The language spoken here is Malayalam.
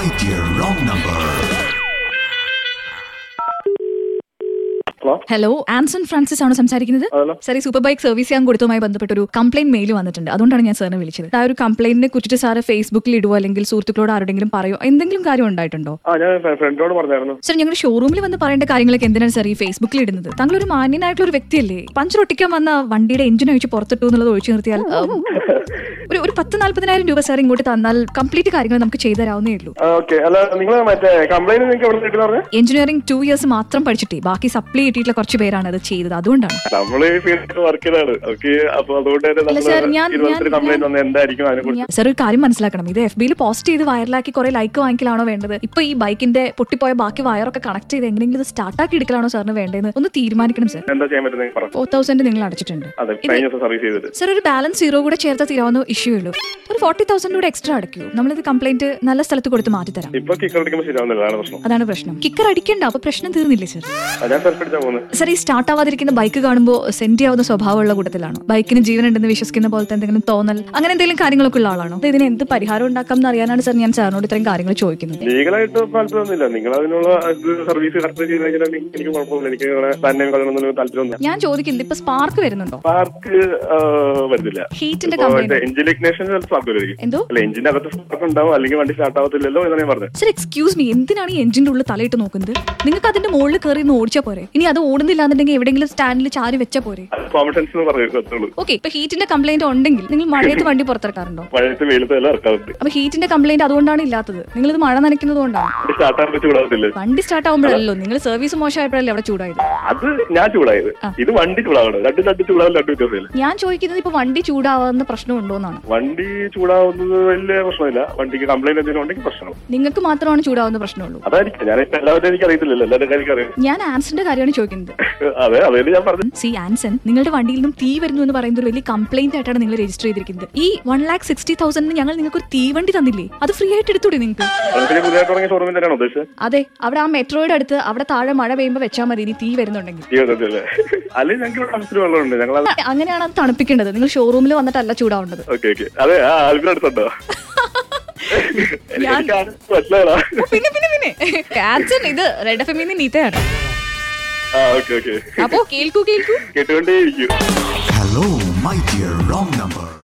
my dear wrong number. Hello hello Anson Francis ആണോ സംസാരിക്കുന്നത് അതല്ലോ. സാർ ഈ സൂപ്പർ ബൈക്ക് സർവീസ് ചെയ്യാൻ കൊടുത്തതുമായി ബന്ധപ്പെട്ട ഒരു കംപ്ലൈന്റ് മെയിൽ വന്നിട്ടുണ്ട് അതുകൊണ്ടാണ് ഞാൻ സാറിനെ വിളിച്ചത് ആ ഒരു കംപ്ലൈന്റിനെ കുറിച്ചിട്ട് സാറ് ഫേസ്ബുക്കിൽ ഇടുവോ അല്ലെങ്കിൽ സുഹൃത്തുക്കളോട് ആരുടെങ്കിലും പറയോ എന്തെങ്കിലും കാര്യം ഉണ്ടായിട്ടുണ്ടോ ആ ഞാൻ ഫ്ര- ഫ്രണ്ടിനോട് പറഞ്ഞായിരുന്നു സാർ ഞങ്ങളുടെ ഷോറൂമിൽ വന്ന് പറയേണ്ട കാര്യങ്ങളൊക്കെ എന്തിനാണ് സാർ ഈ ഫേസ്ബുക്കിൽ ഇടുന്നത് താങ്കൾ ഒരു മാന്യനായിട്ടുള്ള ഒരു വ്യക്തിയല്ലേ പഞ്ചർ ഒട്ടിക്കാൻ വന്ന വണ്ടിയുടെ എഞ്ചിൻ ഒഴിച്ച് പുറത്തിട്ടു എന്നുള്ളത് ഒഴിച്ചു നിർത്തിയാൽ ഉം, ഒരു ഒരു പത്ത് നാല്പതിനായിരം രൂപ സാർ ഇങ്ങോട്ട് തന്നാൽ കംപ്ലീറ്റ് കാര്യങ്ങൾ നമുക്ക് ചെയ്തു തരാവുന്നേ ഉള്ളൂ ഓക്കെ അല്ല നിങ്ങൾ മറ്റേ കംപ്ലൈന്റ് നിങ്ങൾക്ക് എവിടെ കിട്ടുന്ന പറഞ്ഞു എഞ്ചിനീയറിംഗ് ടു ഇയേഴ്സ് മാത്രം പഠിച്ചിട്ടേ ബാക്കി സപ്ലൈ കിട്ടിയിട്ടുള്ള കുറച്ച് പേരാണ് അത് ചെയ്തത് അതുകൊണ്ടാണ് നമ്മള് ഈ ഫീൽഡിൽ വർക്ക് ചെയ്താണ് ഓക്കെ അപ്പൊ അതുകൊണ്ട് തന്നെ അല്ല സാർ, ഞാൻ- ഇരുപത്തൊരു ഞാൻ- കംപ്ലൈന്റ് വന്നത് എന്തായിരിക്കും അതിനെ കുറിച്ച് സാർ ഒരു കാര്യം മനസ്സിലാക്കണം ഇത് എഫ് ബിയിൽ പോസ്റ്റ് ചെയ്ത് വൈറലാക്കി കുറെ ലൈക്ക് വാങ്ങിക്കലാണോ വേണ്ടത് ഇപ്പൊ ഈ ബൈക്കിന്റെ പൊട്ടിപ്പോയ ബാക്കി വയറൊക്കെ കണക്ട് ചെയ്ത് എങ്ങനെയെങ്കിലും ഇത് സ്റ്റാർട്ടാക്കി എടുക്കലാണോ സാറിന് വേണ്ടതെന്ന് ഒന്ന് തീരുമാനിക്കണം സാർ എന്താ ചെയ്യാൻ പറ്റുന്നത് പറഞ്ഞു ഫോർ തൗസൻഡ് നിങ്ങൾ അടച്ചിട്ടുണ്ട് അതെ കഴിഞ്ഞ ദിവസം സർവീസ് ചെയ്തിട്ട് സാർ ഒരു ബാലൻസ് സീറോ കൂടെ ചേർത്താൽ തീരാവുന്ന ഇഷ്യൂ ഉള്ളൂ ഒരു ഫോർട്ടി തൗസൻഡ് കൂടെ എക്സ്ട്രാ അടയ്ക്കൂ നമ്മളിത് കംപ്ലൈന്റ് നല്ല സ്ഥലത്ത് കൊടുത്ത് മാറ്റി തരാം ഇപ്പൊ കിക്കർ അടിക്കുമ്പോൾ ശരിയാവുന്നില്ല അതാണ് പ്രശ്നം അതാണ് പ്രശ്നം കിക്കർ അടിക്കണ്ട അപ്പൊ പ്രശ്നം തീർന്നില്ലേ സാർ ആ, ഞാൻ സെൽഫ് അടിച്ചാ പോകുന്നത് സാർ ഈ സ്റ്റാർട്ട് ആവാതിരിക്കുന്ന ബൈക്ക് കാണുമ്പോൾ സെന്റ് ആവുന്ന സ്വഭാവമുള്ള കൂട്ടത്തിലാണോ ബൈക്കിന് ജീവൻ ഉണ്ടെന്ന് വിശ്വസിക്കുന്ന പോലത്തെ എന്തെങ്കിലും തോന്നൽ അങ്ങനെ എന്തെങ്കിലും കാര്യങ്ങളൊക്കെ ഉള്ള ആളാണോ അപ്പൊ ഇതിന് എന്ത് പരിഹാരം ഉണ്ടാക്കാം എന്ന് അറിയാനാണ് സാർ ഞാൻ സാറിനോട് ഇത്രയും കാര്യങ്ങൾ ചോദിക്കുന്നത് ലീഗലായിട്ട് താല്പര്യമൊന്നുമില്ല നിങ്ങൾ അതിനുള്ള സർവീസ് കറക്റ്റ് ചെയ്ത് കഴിഞ്ഞാൽ എനിക്ക് കുഴപ്പമില്ല എനിക്ക് തന്നെ കളയണമെന്നൊന്നും താല്പര്യമൊന്നും ഞാൻ ചോദിക്കുന്നത് ഇപ്പൊ സ്പാർക്ക് വരുന്നുണ്ടോ സ്പാർക്ക് വരുന്നില്ല ഹീറ്റിന്റെ കംപ്ലൈന്റ് എഞ്ചിൻ ഇഗ്നേഷൻ സ്പാർക്ക് വരും എന്തോ അല്ല എഞ്ചിന്റെ അകത്ത് സ്പാർക്ക് ഉണ്ടാവും അല്ലെങ്കിൽ വണ്ടി സ്റ്റാർട്ട് ആവത്തില്ലല്ലോ എന്നാണ് ഞാൻ പറഞ്ഞത് സർ എക്സ്ക്യൂസ് മീ എന്തിനാണ് ഈ എഞ്ചിന്റെ ഉള്ളിൽ തലയിട്ട് നോക്കുന്നത് നിങ്ങൾക്ക് അതിന്റെ മുകളിൽ കയറി ഒന്ന് ഓടിച്ചാൽ പോരെ ഇനി അത് ഓടുന്നില്ല എന്നുണ്ടെങ്കിൽ എവിടെയെങ്കിലും സ്റ്റാൻഡിൽ ചാരി വെച്ചാൽ പോരെ കോമൺ സെൻസ് എന്ന് പറയുള്ളൂ ഓക്കെ ഇപ്പൊ ഹീറ്റിന്റെ കംപ്ലൈന്റ് ഉണ്ടെങ്കിൽ നിങ്ങൾ മഴയത്ത് വണ്ടി പുറത്തിറക്കാറുണ്ടോ മഴയത്ത് വെയിലത്ത് എല്ലാം ഇറക്കാറുണ്ട് അപ്പൊ ഹീറ്റിന്റെ കംപ്ലൈന്റ് അതുകൊണ്ടാണ് ഇല്ലാത്തത് നിങ്ങൾ ഇത് മഴ നനയ്ക്കുന്നത് കൊണ്ടാണ് വണ്ടി സ്റ്റാർട്ട് ആകാൻ വെച്ച് വിടാത്തില്ല വണ്ടി സ്റ്റാർട്ട് ആകുമ്പോഴല്ലോ നിങ്ങൾ സർവീസ് മോശമായപ്പോഴല്ലേ അവിടെ ചൂടായത് അത് ഞാൻ ചൂടായത് ഇത് വണ്ടി ചൂടാവണം രണ്ട് രണ്ട് ചൂടാവും രണ്ട് വ്യത്യാസമില്ല ഞാൻ ചോദിക്കുന്നത് ഇപ്പൊ വണ്ടി ചൂടാവുന്ന പ്രശ്നമുണ്ടോന്നാണ് വണ്ടി ചൂടാവുന്നത് വലിയ പ്രശ്നമില്ല വണ്ടിക്ക് കംപ്ലൈന്റ് എന്തെങ്കിലും ഉണ്ടെങ്കിൽ പ്രശ്നം നിങ്ങൾക്ക് മാത്രമാണ് ചൂടാവുന്ന പ്രശ്നമുള്ളൂ അതായിരിക്കും ഞാൻ ഇപ്പൊ എല്ലാവരും എനിക്ക് അറിയത്തില്ലല്ലോ എല്ലാവരുടെ കാര്യം അറിയാം ഞാൻ ആൻസന്റെ കാര്യമാണ് ചോദിക്കുന്നത് അതെ അതേ ഞാൻ പറഞ്ഞു സി ആൻസൺ നിങ്ങളുടെ വണ്ടിയിൽ നിന്നും തീ വരുന്നു എന്ന് പറയുന്ന ഒരു വലിയ കംപ്ലൈന്റ് ആയിട്ടാണ് നിങ്ങൾ രജിസ്റ്റർ ചെയ്തിരിക്കുന്നത് ഈ വൺ ലാക്ക് സിക്സ്റ്റി തൗസൻഡിന് ഞങ്ങൾ നിങ്ങൾക്ക് ഒരു തീവണ്ടി തന്നില്ലേ അത് ഫ്രീ ആയിട്ട് എടുത്തൂടെ നിങ്ങൾക്ക് അതിന് പുതിയതായിട്ട് തുടങ്ങിയ ഷോറൂമിൽ തന്നെയാണ് ഉദ്ദേശിച്ചത് അതെ അവിടെ ആ മെട്രോയുടെ അടുത്ത് അവിടെ താഴെ മഴ പെയ്യുമ്പോൾ വെച്ചാൽ മതി ഇനി തീ വരുന്നുണ്ടെങ്കിൽ ജീവിതത്തില് അല്ലെങ്കിൽ ഞങ്ങൾക്ക് ഇവിടെ ആവശ്യത്തിന് വെള്ളമുണ്ട് ഞങ്ങൾ അത് അങ്ങനെയാണ് അത് തണുപ്പിക്കേണ്ടത് നിങ്ങൾ ഷോറൂമിൽ വന്നിട്ടല്ല ചൂടാവേണ്ടത് ഓക്കെ ഓക്കെ അതെ ആ ആൽബിന് അടുത്തുണ്ടോ ഞാൻ- എനിക്ക് ആരും മനസ്സിലായതാ പിന്നെ പിന്നെ പിന്നെ ആൻസൺ ഇത് റെഡ് എഫ് എമ്മിന്ന് നീത്തയാണ് ആ ഓക്കെ ഓക്കെ അപ്പോ കേൾക്കൂ കേൾക്കൂ കേട്ടുകൊണ്ടേയിരിക്കും Hello, my dear wrong number.